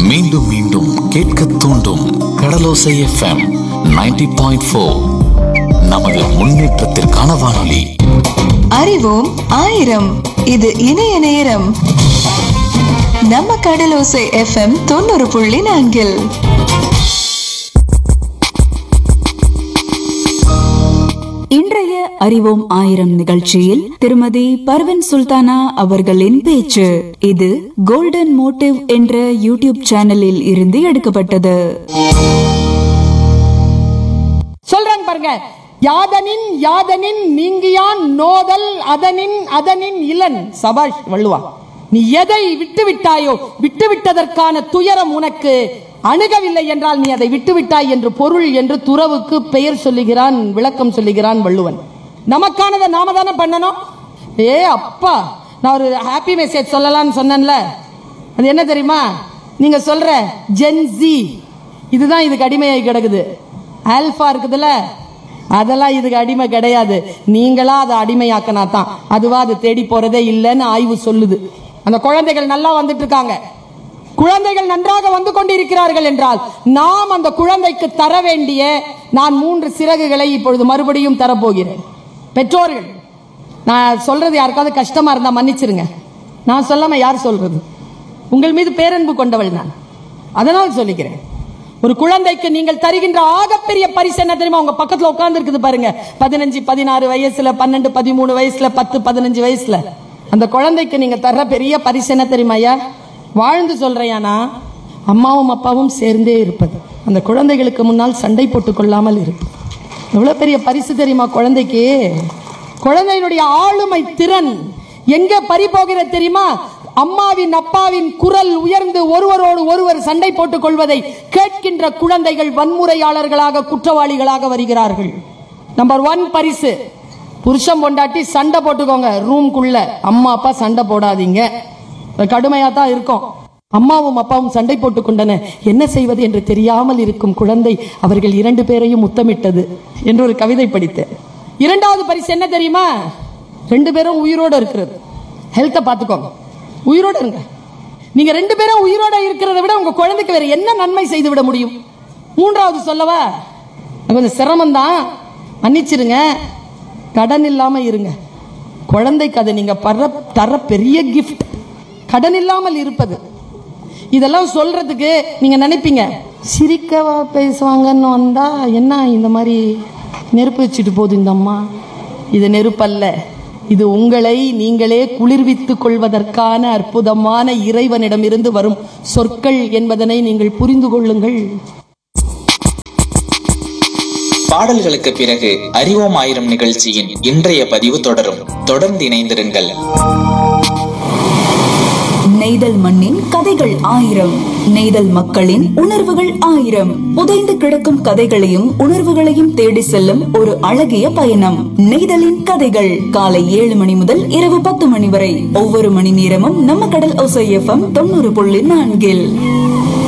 மீண்டும் மீண்டும் கேட்க தூண்டும் கடலோசை எஃப்எம் 90.4 பாயிண்ட் ஃபோர் நமது முன்னேற்றத்திற்கான வானொலி அறிவோம் ஆயிரம் இது இணைய நேரம் நம்ம கடலோசை எஃப்எம் தொண்ணூறு புள்ளி நான்கில் இன்றைய அறிவோம் ஆயிரம் நிகழ்ச்சியில் திருமதி பர்வன் சுல்தானா அவர்களின் பேச்சு இது கோல்டன் மோட்டிவ் என்ற யூடியூப் சேனலில் இருந்து எடுக்கப்பட்டது சொல்றாங்க பாருங்க யாதனின் யாதனின் நீங்கியான் நோதல் அதனின் அதனின் இளன் சபாஷ் வள்ளுவா நீ எதை விட்டு விட்டாயோ விட்டு விட்டதற்கான துயரம் உனக்கு அணுகவில்லை என்றால் நீ அதை விட்டு விட்டாய் என்று பொருள் என்று துறவுக்கு பெயர் சொல்லுகிறான் விளக்கம் சொல்லுகிறான் வள்ளுவன் நமக்கானதை நாம தானே பண்ணணும் ஏ அப்பா நான் ஒரு ஹாப்பி மெசேஜ் சொல்லலாம்னு சொன்னேன்ல அது என்ன தெரியுமா நீங்க சொல்ற ஜென்சி இதுதான் இதுக்கு அடிமையாகி கிடக்குது ஆல்பா இருக்குதுல்ல அதெல்லாம் இதுக்கு அடிமை கிடையாது நீங்களா அதை அடிமையாக்கினா தான் அதுவா அது தேடி போறதே இல்லைன்னு ஆய்வு சொல்லுது அந்த குழந்தைகள் நல்லா வந்துட்டு இருக்காங்க குழந்தைகள் நன்றாக வந்து கொண்டிருக்கிறார்கள் என்றால் நாம் அந்த குழந்தைக்கு தர வேண்டிய நான் மூன்று சிறகுகளை இப்பொழுது மறுபடியும் தரப்போகிறேன் பெற்றோர்கள் நான் சொல்றது யாருக்காவது கஷ்டமா இருந்தா மன்னிச்சிருங்க நான் சொல்லாம யார் சொல்றது உங்கள் மீது பேரன்பு கொண்டவள் நான் அதனால் சொல்லிக்கிறேன் ஒரு குழந்தைக்கு நீங்கள் தருகின்ற ஆகப்பெரிய பரிசு என்ன தெரியுமா உங்க பக்கத்துல உட்கார்ந்து இருக்குது பாருங்க பதினஞ்சு பதினாறு வயசுல பன்னெண்டு பதிமூணு வயசுல பத்து பதினஞ்சு வயசுல அந்த குழந்தைக்கு நீங்க தர்ற பெரிய பரிசு என்ன தெரியுமா ஐயா வாழ்ந்து சொல்றையானா அம்மாவும் அப்பாவும் சேர்ந்தே இருப்பது அந்த குழந்தைகளுக்கு முன்னால் சண்டை போட்டுக் கொள்ளாமல் இருப்பது எவ்வளவு பெரிய பரிசு தெரியுமா குழந்தைக்கு குழந்தையினுடைய ஆளுமை திறன் எங்க பறி போகிறது தெரியுமா அம்மாவின் அப்பாவின் குரல் உயர்ந்து ஒருவரோடு ஒருவர் சண்டை போட்டுக் கொள்வதை கேட்கின்ற குழந்தைகள் வன்முறையாளர்களாக குற்றவாளிகளாக வருகிறார்கள் நம்பர் ஒன் பரிசு புருஷன் பொண்டாட்டி சண்டை போட்டுக்கோங்க ரூம்குள்ள அம்மா அப்பா சண்டை போடாதீங்க கடுமையா தான் இருக்கும் அம்மாவும் அப்பாவும் சண்டை போட்டுக் கொண்டன என்ன செய்வது என்று தெரியாமல் இருக்கும் குழந்தை அவர்கள் இரண்டு பேரையும் முத்தமிட்டது என்று ஒரு கவிதை படித்தேன் இரண்டாவது பரிசு என்ன தெரியுமா ரெண்டு பேரும் உயிரோட இருக்கிறது ஹெல்த்தை பார்த்துக்கோங்க உயிரோட இருங்க நீங்க ரெண்டு பேரும் உயிரோட இருக்கிறத விட உங்க குழந்தைக்கு வேற என்ன நன்மை செய்து விட முடியும் மூன்றாவது சொல்லவா கொஞ்சம் சிரமம் தான் மன்னிச்சிருங்க கடன் இல்லாம இருங்க குழந்தைக்கு அதை நீங்க பர தர பெரிய கிஃப்ட் கடன் இல்லாமல் இருப்பது இதெல்லாம் சொல்றதுக்கு நீங்க நினைப்பீங்க சிரிக்கவா பேசுவாங்கன்னு வந்தா என்ன இந்த மாதிரி நெருப்பு வச்சுட்டு போகுது இந்த அம்மா இது நெருப்பல்ல இது உங்களை நீங்களே குளிர்வித்துக் கொள்வதற்கான அற்புதமான இறைவனிடமிருந்து வரும் சொற்கள் என்பதனை நீங்கள் புரிந்து கொள்ளுங்கள் பாடல்களுக்கு பிறகு அறிவோம் ஆயிரம் நிகழ்ச்சியின் இன்றைய பதிவு தொடரும் தொடர்ந்து இணைந்திருங்கள் நெய்தல் மண்ணின் கதைகள் ஆயிரம் நெய்தல் மக்களின் உணர்வுகள் ஆயிரம் புதைந்து கிடக்கும் கதைகளையும் உணர்வுகளையும் தேடி செல்லும் ஒரு அழகிய பயணம் நெய்தலின் கதைகள் காலை ஏழு மணி முதல் இரவு பத்து மணி வரை ஒவ்வொரு மணி நேரமும் நம்ம கடல் ஒசை எஃப்எம் தொண்ணூறு புள்ளி நான்கில்